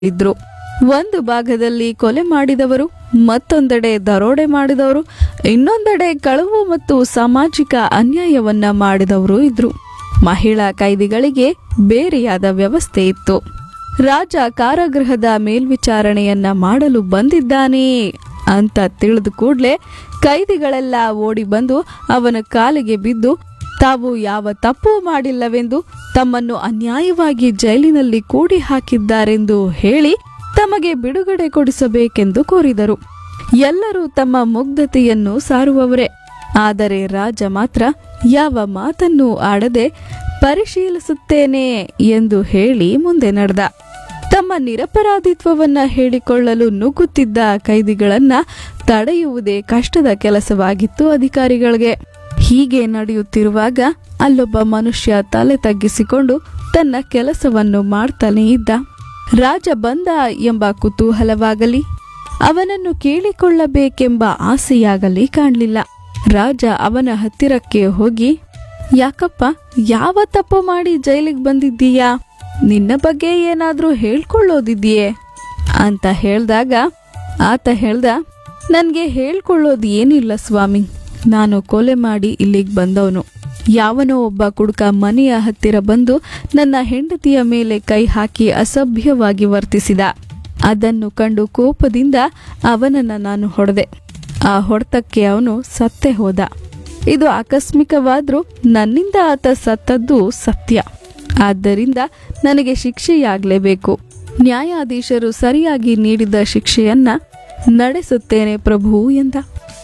ಇದ್ರು ಒಂದು ಭಾಗದಲ್ಲಿ ಕೊಲೆ ಮಾಡಿದವರು ಮತ್ತೊಂದೆಡೆ ದರೋಡೆ ಮಾಡಿದವರು ಇನ್ನೊಂದೆಡೆ ಕಳವು ಮತ್ತು ಸಾಮಾಜಿಕ ಅನ್ಯಾಯವನ್ನ ಮಾಡಿದವರು ಇದ್ರು ಮಹಿಳಾ ಕೈದಿಗಳಿಗೆ ಬೇರೆಯಾದ ವ್ಯವಸ್ಥೆ ಇತ್ತು ರಾಜ ಕಾರಾಗೃಹದ ಮೇಲ್ವಿಚಾರಣೆಯನ್ನ ಮಾಡಲು ಬಂದಿದ್ದಾನೆ ಅಂತ ತಿಳಿದ ಕೂಡಲೇ ಕೈದಿಗಳೆಲ್ಲ ಓಡಿ ಬಂದು ಅವನ ಕಾಲಿಗೆ ಬಿದ್ದು ತಾವು ಯಾವ ತಪ್ಪು ಮಾಡಿಲ್ಲವೆಂದು ತಮ್ಮನ್ನು ಅನ್ಯಾಯವಾಗಿ ಜೈಲಿನಲ್ಲಿ ಕೂಡಿ ಹಾಕಿದ್ದಾರೆಂದು ಹೇಳಿ ತಮಗೆ ಬಿಡುಗಡೆ ಕೊಡಿಸಬೇಕೆಂದು ಕೋರಿದರು ಎಲ್ಲರೂ ತಮ್ಮ ಮುಗ್ಧತೆಯನ್ನು ಸಾರುವವರೇ ಆದರೆ ರಾಜ ಮಾತ್ರ ಯಾವ ಮಾತನ್ನೂ ಆಡದೆ ಪರಿಶೀಲಿಸುತ್ತೇನೆ ಎಂದು ಹೇಳಿ ಮುಂದೆ ನಡೆದ ತಮ್ಮ ನಿರಪರಾಧಿತ್ವವನ್ನ ಹೇಳಿಕೊಳ್ಳಲು ನುಗ್ಗುತ್ತಿದ್ದ ಕೈದಿಗಳನ್ನ ತಡೆಯುವುದೇ ಕಷ್ಟದ ಕೆಲಸವಾಗಿತ್ತು ಅಧಿಕಾರಿಗಳಿಗೆ ಹೀಗೆ ನಡೆಯುತ್ತಿರುವಾಗ ಅಲ್ಲೊಬ್ಬ ಮನುಷ್ಯ ತಲೆ ತಗ್ಗಿಸಿಕೊಂಡು ತನ್ನ ಕೆಲಸವನ್ನು ಮಾಡ್ತಾನೇ ಇದ್ದ ರಾಜ ಬಂದ ಎಂಬ ಕುತೂಹಲವಾಗಲಿ ಅವನನ್ನು ಕೇಳಿಕೊಳ್ಳಬೇಕೆಂಬ ಆಸೆಯಾಗಲಿ ಕಾಣಲಿಲ್ಲ ರಾಜ ಅವನ ಹತ್ತಿರಕ್ಕೆ ಹೋಗಿ ಯಾಕಪ್ಪ ಯಾವ ತಪ್ಪು ಮಾಡಿ ಜೈಲಿಗೆ ಬಂದಿದ್ದೀಯಾ ನಿನ್ನ ಬಗ್ಗೆ ಏನಾದ್ರೂ ಹೇಳ್ಕೊಳ್ಳೋದಿದೆಯೇ ಅಂತ ಹೇಳ್ದಾಗ ಆತ ಹೇಳ್ದ ನನಗೆ ಹೇಳ್ಕೊಳ್ಳೋದು ಏನಿಲ್ಲ ಸ್ವಾಮಿ ನಾನು ಕೊಲೆ ಮಾಡಿ ಇಲ್ಲಿಗೆ ಬಂದವನು ಯಾವನೋ ಒಬ್ಬ ಕುಡುಕ ಮನೆಯ ಹತ್ತಿರ ಬಂದು ನನ್ನ ಹೆಂಡತಿಯ ಮೇಲೆ ಕೈ ಹಾಕಿ ಅಸಭ್ಯವಾಗಿ ವರ್ತಿಸಿದ ಅದನ್ನು ಕಂಡು ಕೋಪದಿಂದ ಅವನನ್ನ ನಾನು ಹೊಡೆದೆ ಆ ಹೊಡೆತಕ್ಕೆ ಅವನು ಸತ್ತೇ ಹೋದ ಇದು ಆಕಸ್ಮಿಕವಾದ್ರೂ ನನ್ನಿಂದ ಆತ ಸತ್ತದ್ದು ಸತ್ಯ ಆದ್ದರಿಂದ ನನಗೆ ಶಿಕ್ಷೆಯಾಗಲೇಬೇಕು ನ್ಯಾಯಾಧೀಶರು ಸರಿಯಾಗಿ ನೀಡಿದ ಶಿಕ್ಷೆಯನ್ನ ನಡೆಸುತ್ತೇನೆ ಪ್ರಭು ಎಂದ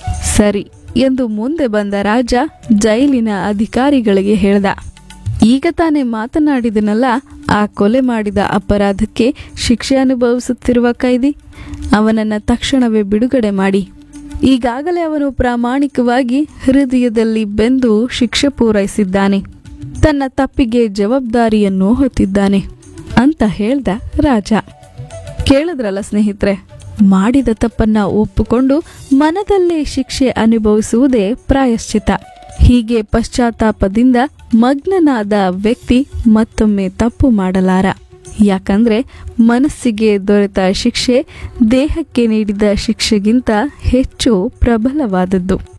ಸರಿ ಎಂದು ಮುಂದೆ ಬಂದ ರಾಜ ಜೈಲಿನ ಅಧಿಕಾರಿಗಳಿಗೆ ಹೇಳ್ದ ಈಗ ತಾನೇ ಮಾತನಾಡಿದನಲ್ಲ ಆ ಕೊಲೆ ಮಾಡಿದ ಅಪರಾಧಕ್ಕೆ ಶಿಕ್ಷೆ ಅನುಭವಿಸುತ್ತಿರುವ ಕೈದಿ ಅವನನ್ನ ತಕ್ಷಣವೇ ಬಿಡುಗಡೆ ಮಾಡಿ ಈಗಾಗಲೇ ಅವನು ಪ್ರಾಮಾಣಿಕವಾಗಿ ಹೃದಯದಲ್ಲಿ ಬೆಂದು ಶಿಕ್ಷೆ ಪೂರೈಸಿದ್ದಾನೆ ತನ್ನ ತಪ್ಪಿಗೆ ಜವಾಬ್ದಾರಿಯನ್ನು ಹೊತ್ತಿದ್ದಾನೆ ಅಂತ ಹೇಳ್ದ ರಾಜ ಕೇಳಿದ್ರಲ್ಲ ಸ್ನೇಹಿತರೆ ಮಾಡಿದ ತಪ್ಪನ್ನ ಒಪ್ಪುಕೊಂಡು ಮನದಲ್ಲೇ ಶಿಕ್ಷೆ ಅನುಭವಿಸುವುದೇ ಪ್ರಾಯಶ್ಚಿತ ಹೀಗೆ ಪಶ್ಚಾತ್ತಾಪದಿಂದ ಮಗ್ನನಾದ ವ್ಯಕ್ತಿ ಮತ್ತೊಮ್ಮೆ ತಪ್ಪು ಮಾಡಲಾರ ಯಾಕಂದ್ರೆ ಮನಸ್ಸಿಗೆ ದೊರೆತ ಶಿಕ್ಷೆ ದೇಹಕ್ಕೆ ನೀಡಿದ ಶಿಕ್ಷೆಗಿಂತ ಹೆಚ್ಚು ಪ್ರಬಲವಾದದ್ದು